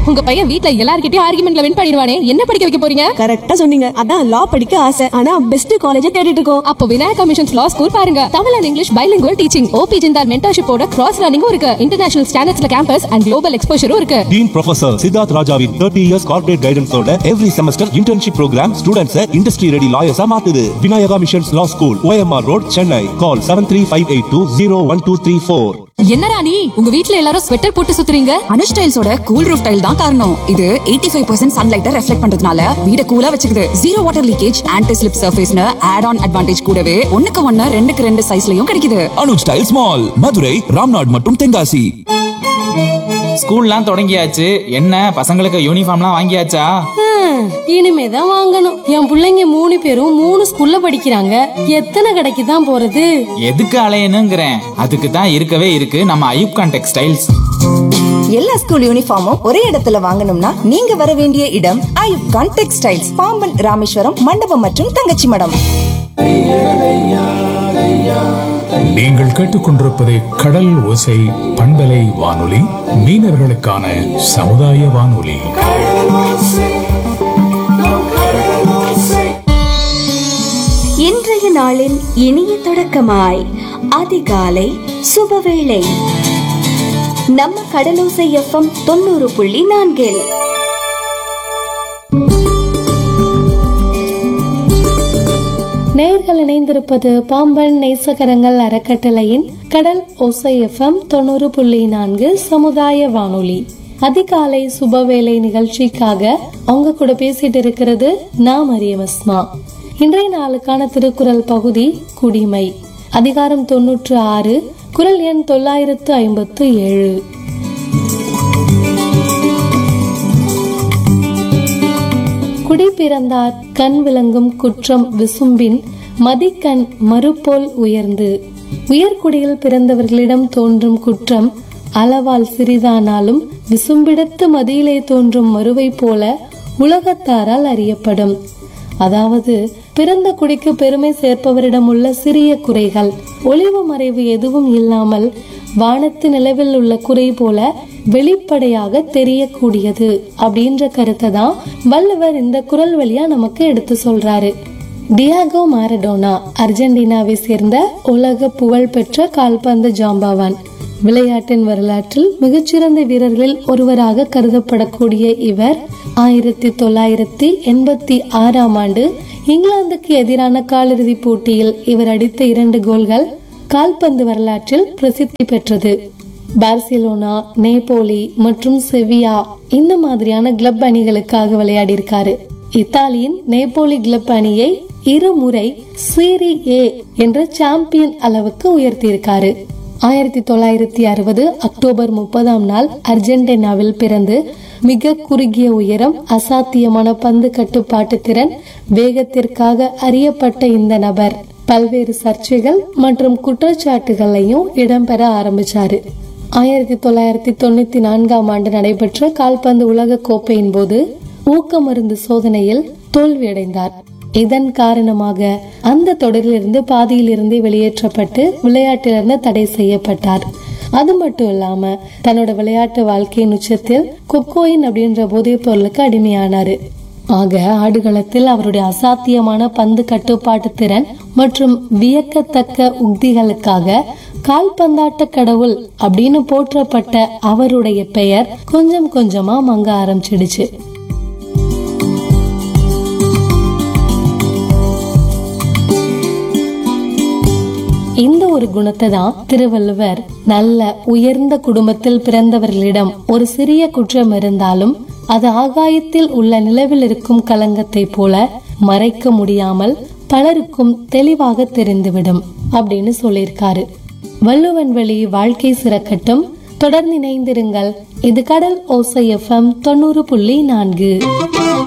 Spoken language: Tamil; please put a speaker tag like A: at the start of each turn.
A: உங்க பையன் வீட்ல எல்லார்கிட்டயும் ஆர்குமெண்ட்ல வின் பண்ணிடுவானே என்ன படிக்க வைக்க போறீங்க
B: கரெக்டா சொன்னீங்க அதான் லா படிக்க ஆசை ஆனா பெஸ்ட் காலேஜ தேடிட்டு இருக்கோம்
A: அப்போ விநாயகா மிஷன்ஸ் லா ஸ்கூல் பாருங்க Tamil and English bilingual teaching OP Jindal மென்டர்ஷிப்போட கிராஸ் ரன்னிங்கும் இருக்கு இன்டர்நேஷனல் ஸ்டாண்டர்ட்ஸ்ல கேம்பஸ் அண்ட் குளோபல் எக்ஸ்போஷரும் இருக்கு
C: டீன் ப்ரொஃபசர் சித்தார்த் ராஜாவின் தேர்ட்டி இயர்ஸ் கார்பரேட் கைடன்ஸோட every semester internship programme students industry ready லாயர்ஸா மாத்துது Vinayaka missions law school OMR road Chennai call seven three five eight two zero one two three four
A: என்னடா நீ உங்க வீட்ல எல்லாரும் ஸ்வெட்டர் போட்டு சுத்துறீங்க
D: அனுஷ் டைல்ஸோட கூல் ரூஃப் டைல் தான் காரணம் இது 85% ஃபைவ் பர்சன்ட் சன்லைட்டை ரெஃப்ளெக்ட் பண்றதுனால வீட கூலா வச்சுக்குது zero water leakage anti slip சர்ஃபேஸ்னு ஆட் ஆன் அட்வான்டேஜ் கூடவே ஒண்ணுக்கு ஒண்ணு ரெண்டுக்கு ரெண்டு சைஸ்லயும் கிடைக்குது
E: அனுஜ் டைல்ஸ் மால் மதுரை ராம்நாட் மற்றும் தென்காசி
F: ஸ்கூல்லாம் தொடங்கியாச்சு என்ன பசங்களுக்கு யூனிஃபார்ம்லாம் வாங்கியாச்சா
G: இனிமே தான் வாங்கணும் என் பிள்ளைங்க மூணு பேரும் மூணு ஸ்கூல்ல படிக்கிறாங்க எத்தனை கடைக்கு தான் போறது
F: எதுக்கு அலையணுங்கிறேன் அதுக்கு தான் இருக்கவே இருக்கு நம்ம ஐயூப்கான் டெக்ஸ்டைல்ஸ்
H: எல்லா ஸ்கூல் யூனிஃபார்மும் ஒரே இடத்துல வாங்கணும்னா நீங்க வர வேண்டிய இடம் ஐயூப் கான் டெக்ஸ்டைல்ஸ் பாம்பன் ராமேஸ்வரம் மண்டபம் மற்றும் தங்கச்சி மடம்
I: நீங்கள் கேட்டுக்கொண்டிருப்பது கடல் ஓசை பண்பலை வானொலி மீனவர்களுக்கான சமுதாய வானொலி
J: இன்றைய நாளின் இனிய தொடக்கமாய் அதிகாலை சுபவேளை நம்ம கடலோசை எஃப்எம் தொண்ணூறு புள்ளி நான்கில்
G: நேர்கள் இணைந்திருப்பது பாம்பன் நேசகரங்கள் அறக்கட்டளையின் கடல் ஒசை எஃப்எம் தொண்ணூறு புள்ளி நான்கு சமுதாய வானொலி அதிகாலை சுபவேளை நிகழ்ச்சிக்காக அவங்க கூட பேசிட்டு இருக்கிறது நான் மரியம் அஸ்மா இன்றைய நாளுக்கான திருக்குறள் பகுதி குடிமை அதிகாரம் தொன்னூற்று ஆறு குரல் எண் தொள்ளாயிரத்து ஐம்பத்து ஏழு குடி பிறந்தார் கண் விளங்கும் குற்றம் விசும்பின் மதிக்கண் மறுபோல் உயர்ந்து உயர்குடியில் பிறந்தவர்களிடம் தோன்றும் குற்றம் அளவால் சிறிதானாலும் விசும்பிடத்து மதியிலே தோன்றும் மறுவை போல உலகத்தாரால் அறியப்படும் அதாவது பிறந்த குடிக்கு பெருமை சேர்ப்பவரிடம் உள்ள சிறிய குறைகள் ஒளிவு மறைவு எதுவும் இல்லாமல் வானத்து நிலவில் உள்ள குறை போல வெளிப்படையாக தெரியக்கூடியது அப்படின்ற கருத்தை தான் வள்ளுவர் இந்த குரல் வழியா நமக்கு எடுத்து சொல்றாரு டியாகோ மாரடோனா அர்ஜென்டினாவை சேர்ந்த உலக புகழ்பெற்ற கால்பந்து ஜாம்பாவான் விளையாட்டின் வரலாற்றில் மிகச்சிறந்த வீரர்களில் ஒருவராக கருதப்படக்கூடிய இவர் ஆயிரத்தி தொள்ளாயிரத்தி எண்பத்தி ஆறாம் ஆண்டு இங்கிலாந்துக்கு எதிரான காலிறுதி போட்டியில் இவர் அடித்த இரண்டு கோல்கள் கால்பந்து வரலாற்றில் பிரசித்தி பெற்றது பார்சிலோனா நேபோலி மற்றும் செவியா இந்த மாதிரியான கிளப் அணிகளுக்காக விளையாடி இருக்காரு இத்தாலியின் நேபோலி கிளப் அணியை இருமுறை சீரி ஏ என்ற சாம்பியன் அளவுக்கு உயர்த்தியிருக்காரு ஆயிரத்தி தொள்ளாயிரத்தி அறுபது அக்டோபர் முப்பதாம் நாள் அர்ஜென்டினாவில் பிறந்து மிக குறுகிய உயரம் அசாத்தியமான பந்து கட்டுப்பாட்டு திறன் வேகத்திற்காக அறியப்பட்ட இந்த நபர் பல்வேறு சர்ச்சைகள் மற்றும் குற்றச்சாட்டுகளையும் இடம்பெற ஆரம்பிச்சாரு ஆயிரத்தி தொள்ளாயிரத்தி தொண்ணூத்தி நான்காம் ஆண்டு நடைபெற்ற கால்பந்து உலக கோப்பையின் போது ஊக்க மருந்து சோதனையில் தோல்வியடைந்தார் இதன் காரணமாக அந்த தொடரிலிருந்து பாதியிலிருந்து வெளியேற்றப்பட்டு விளையாட்டிலிருந்து தடை செய்யப்பட்டார் அது மட்டும் இல்லாம தன்னோட விளையாட்டு வாழ்க்கையின் உச்சத்தில் கொக்கோயின் அப்படின்ற போதைப் பொருளுக்கு அடிமையானாரு ஆக ஆடுகளத்தில் அவருடைய அசாத்தியமான பந்து கட்டுப்பாட்டு திறன் மற்றும் வியக்கத்தக்க உக்திகளுக்காக கால்பந்தாட்ட கடவுள் அப்படின்னு போற்றப்பட்ட அவருடைய பெயர் கொஞ்சம் கொஞ்சமா மங்க ஆரம்பிச்சிடுச்சு இந்த ஒரு குணத்தை தான் திருவள்ளுவர் நல்ல உயர்ந்த குடும்பத்தில் பிறந்தவர்களிடம் ஒரு சிறிய குற்றம் இருந்தாலும் அது ஆகாயத்தில் உள்ள நிலவில் இருக்கும் கலங்கத்தை போல மறைக்க முடியாமல் பலருக்கும் தெளிவாக தெரிந்துவிடும் அப்படின்னு சொல்லியிருக்காரு வள்ளுவன் வழி வாழ்க்கை சிறக்கட்டும் தொடர்ந்து இணைந்திருங்கள் இது கடல் ஓசை எஃப்எம் தொண்ணூறு புள்ளி நான்கு